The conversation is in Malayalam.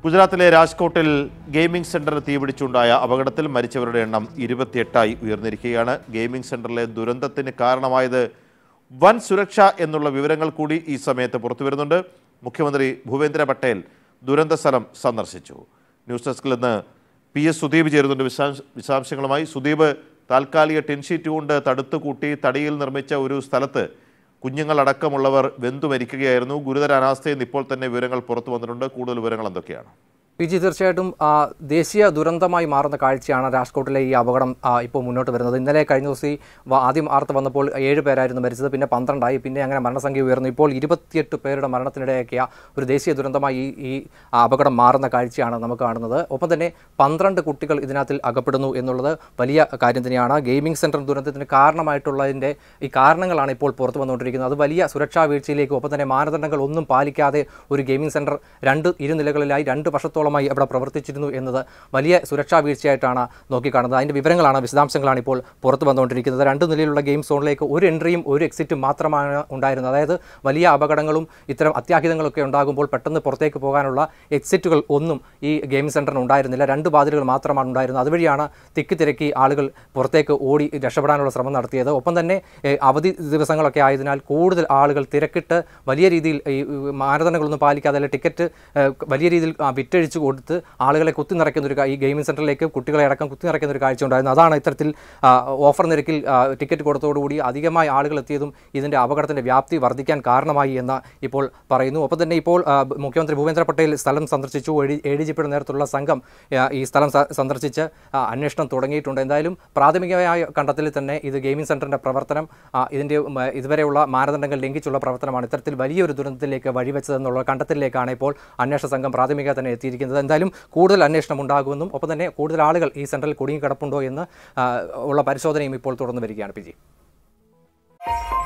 ഗുജറാത്തിലെ രാജ്കോട്ടിൽ ഗെയിമിംഗ് സെന്ററിന് തീപിടിച്ചുണ്ടായ അപകടത്തിൽ മരിച്ചവരുടെ എണ്ണം ഇരുപത്തിയെട്ടായി ഉയർന്നിരിക്കുകയാണ് ഗെയിമിംഗ് സെന്ററിലെ ദുരന്തത്തിന് കാരണമായത് വൻ സുരക്ഷ എന്നുള്ള വിവരങ്ങൾ കൂടി ഈ സമയത്ത് പുറത്തു വരുന്നുണ്ട് മുഖ്യമന്ത്രി ഭൂപേന്ദ്ര പട്ടേൽ ദുരന്ത സ്ഥലം സന്ദർശിച്ചു ന്യൂസ് ഡെസ്കിൽ നിന്ന് പി എസ് സുദീപ് ചേരുന്നുണ്ട് വിശദാംശ വിശദാംശങ്ങളുമായി സുദീപ് താൽക്കാലിക ടിൻഷീറ്റ് കൊണ്ട് തടുത്തു കൂട്ടി തടിയിൽ നിർമ്മിച്ച ഒരു സ്ഥലത്ത് കുഞ്ഞുങ്ങളടക്കമുള്ളവർ വെന്തു മരിക്കുകയായിരുന്നു ഗുരുതര അനാസ്ഥയിൽ നിന്ന് ഇപ്പോൾ തന്നെ വിവരങ്ങൾ പുറത്തു വന്നിട്ടുണ്ട് കൂടുതൽ വിവരങ്ങൾ എന്തൊക്കെയാണ് പി ജി തീർച്ചയായിട്ടും ആ, ദേശീയ ദുരന്തമായി മാറുന്ന കാഴ്ചയാണ് രാജ്കോട്ടിലെ ഈ അപകടം ആ, ഇപ്പോൾ മുന്നോട്ട് വരുന്നത് ഇന്നലെ കഴിഞ്ഞ ദിവസം ഈ വ- ആദ്യം വാർത്ത വന്നപ്പോൾ ഏഴ് പേരായിരുന്നു മരിച്ചത് പിന്നെ പന്ത്രണ്ടായി പിന്നെ അങ്ങനെ മരണസംഖ്യ ഉയർന്നു ഇപ്പോൾ ഇരുപത്തിയെട്ട് പേരുടെ മരണത്തിനിടയാക്കിയ ഒരു ദേശീയ ദുരന്തമായി ഈ ഈ ആ, അപകടം മാറുന്ന കാഴ്ചയാണ് നമുക്ക് കാണുന്നത് ഒപ്പം തന്നെ പന്ത്രണ്ട് കുട്ടികൾ ഇതിനകത്തിൽ അകപ്പെടുന്നു എന്നുള്ളത് വലിയ കാര്യം തന്നെയാണ് ഗെയിമിംഗ് സെൻറ്റർ ദുരന്തത്തിന് കാരണമായിട്ടുള്ളതിൻ്റെ ഈ കാരണങ്ങളാണ് ഇപ്പോൾ പുറത്തു വന്നുകൊണ്ടിരിക്കുന്നത് അത് വലിയ സുരക്ഷാ വീഴ്ചയിലേക്ക് ഒപ്പം തന്നെ മാനദണ്ഡങ്ങൾ ഒന്നും പാലിക്കാതെ ഒരു ഗെയിമിംഗ് സെൻറ്റർ രണ്ട് ഇരുനിലകളിലായി രണ്ട് വർഷത്തോളമായി അവിടെ പ്രവർത്തിച്ചിരുന്നു എന്നത് വലിയ സുരക്ഷാ വീഴ്ചയായിട്ടാണ് നോക്കിക്കാണുന്നത് അതിൻ്റെ വിവരങ്ങളാണ് വിശദാംശങ്ങളാണ് ഇപ്പോൾ പുറത്തു വന്നുകൊണ്ടിരിക്കുന്നത് രണ്ട് നിലയിലുള്ള ഗെയിം സോണിലേക്ക് ഒരു എൻട്രിയും ഒരു എക്സിറ്റും മാത്രമാണ് ഉണ്ടായിരുന്നത് അതായത് വലിയ അപകടങ്ങളും ഇത്തരം അത്യാഹിതങ്ങളൊക്കെ ഉണ്ടാകുമ്പോൾ പെട്ടെന്ന് പുറത്തേക്ക് പോകാനുള്ള എക്സിറ്റുകൾ ഒന്നും ഈ ഗെയിം സെൻറ്ററിന് ഉണ്ടായിരുന്നില്ല രണ്ട് വാതിലുകൾ മാത്രമാണ് ഉണ്ടായിരുന്നത് അതുവഴിയാണ് തിക്കി തിരക്കി ആളുകൾ പുറത്തേക്ക് ഓടി രക്ഷപ്പെടാനുള്ള ശ്രമം നടത്തിയത് ഒപ്പം തന്നെ ഏഹ്, അവധി ദിവസങ്ങളൊക്കെ ആയതിനാൽ കൂടുതൽ ആളുകൾ തിരക്കിട്ട് വലിയ രീതിയിൽ ഈ ഈ മാനദണ്ഡങ്ങളൊന്നും പാലിക്കാതെ അല്ലെങ്കിൽ ടിക്കറ്റ് ഏഹ്, വലിയ രീതിയിൽ ആ, വിറ്റഴിച്ച് കൊടുത്ത് ആളുകളെ കുത്തി നിറയ്ക്കുന്ന ഒരു കാ- ഈ ഗെയിമിംഗ് സെൻറ്ററിലേക്ക് കുട്ടികളെ അടക്കം കുത്തി നിറയ്ക്കുന്ന ഒരു കാഴ്ച ഉണ്ടായിരുന്നു അതാണ് ഇത്തരത്തിൽ ആ, ഓഫർ നിരക്കിൽ ആ, ടിക്കറ്റ് കൊടുത്തതോടുകൂടി അധികമായി ആളുകൾ എത്തിയതും ഇതിൻ്റെ അപകടത്തിൻ്റെ വ്യാപ്തി വർദ്ധിക്കാൻ കാരണമായി എന്ന് ഇപ്പോൾ പറയുന്നു ഒപ്പം തന്നെ ഇപ്പോൾ ആ, മുഖ്യമന്ത്രി ഭൂപേന്ദ്ര പട്ടേൽ സ്ഥലം സന്ദർശിച്ചു എ ഡി ജി പിയുടെ നേതൃത്വത്തിലുള്ള സംഘം ആ, ഈ സ്ഥലം സ- സന്ദർശിച്ച് ആ, അന്വേഷണം തുടങ്ങിയിട്ടുണ്ട് എന്തായാലും പ്രാഥമികമായ കണ്ടെത്തലിൽ തന്നെ ഇത് ഗെയിമിംഗ് സെൻറ്ററിൻ്റെ പ്രവർത്തനം ആ, ഇതിൻ്റെ ഉം, ഇതുവരെയുള്ള മാനദണ്ഡങ്ങൾ ലംഘിച്ചുള്ള പ്രവർത്തനമാണ് ഇത്തരത്തിൽ വലിയൊരു ദുരന്തത്തിലേക്ക് വഴിവെച്ചതെന്നുള്ള കണ്ടെത്തലിലേക്കാണ് ഇപ്പോൾ അന്വേഷണ സംഘം പ്രാഥമിക തന്നെ എത്തിയിരിക്കുന്നത് എന്തായാലും കൂടുതൽ അന്വേഷണം ഉണ്ടാകുമെന്നും ഒപ്പം തന്നെ കൂടുതൽ ആളുകൾ ഈ സെൻറ്ററിൽ കുടുങ്ങിക്കിടപ്പുണ്ടോ എന്ന് ആ, ഉള്ള പരിശോധനയും ഇപ്പോൾ തുടർന്ന് വരികയാണ് പി ജി